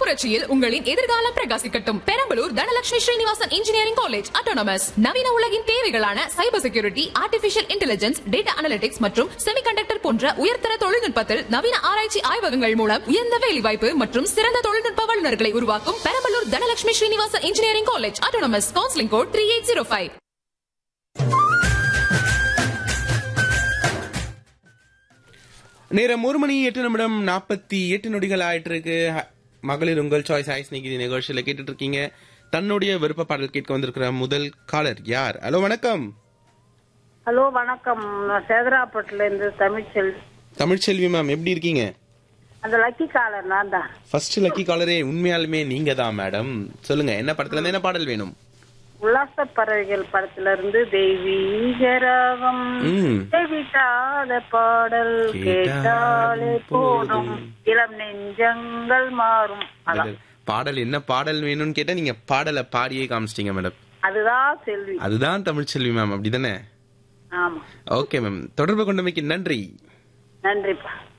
புரட்சியில் உங்களின் எதிர்காலம் பிரகாசிக்கட்டும் Perambalur Dhanalakshmi Srinivasan engineering college autonomous நவீன உலகின் தேவைகளான cyber security artificial intelligence data analytics மற்றும் செமிகண்டக்டர் போன்ற உயர்தர தொழில்நுட்பத்தில் நவீன ஆராய்ச்சி ஆய்வகங்கள் மூலம் உயர்ந்த வேலைவாய்ப்பு மற்றும் சிறந்த தொழில்நுட்ப வல்லுநர்களை உருவாக்கும் Perambalur Dhanalakshmi Srinivasan engineering college autonomous counselling code three eight zero five நேரம் ஒரு மணி எட்டு நிமிடம் நாற்பத்தி எட்டு நொடிகள் ஆயிட்டு இருக்கு ஹ- மகளிர் உங்கள் சாய்ஸ் ஆய்ஸ் நிகழ்ச்சி நிகழ்ச்சியில கேட்டுட்டு இருக்கீங்க தன்னுடைய விருப்ப பாடல் கேட்க வந்திருக்கிற முதல் காலர் யார் ஹலோ வணக்கம் ஹலோ வணக்கம் நான் சேதராப்பட்டுல இருந்து தமிழ்ச்செல்வி தமிழ்ச்செல்வி மேம் எப்படி இருக்கீங்க அந்த லக்கி காலர் நான் தான் ஃபர்ஸ்ட் லக்கி காலரே உண்மையாலுமே நீங்க தான் மேடம் சொல்லுங்க என்ன படத்துல இருந்து என்ன பாடல் வேணும் உல்லாச பறவைகள் படத்துல இருந்து தெய்வீக ராகம் ம். தெவிட்டாத பாடல் கேட்டாலே போதும் இளம் நெஞ்சங்கள் மாறும் அதான் பாடல் என்ன பாடல் வேணும்னு கேட்டா நீங்க பாடலை பாடியே காமிச்சிட்டீங்க மேடம் அதுதான் செல்வி அதுதான் தமிழ்ச்செல்வி மேம் அப்படிதானே ஆமா ஓகே மேம் தொடர்பு கொண்டமைக்கு நன்றி நன்றிப்பா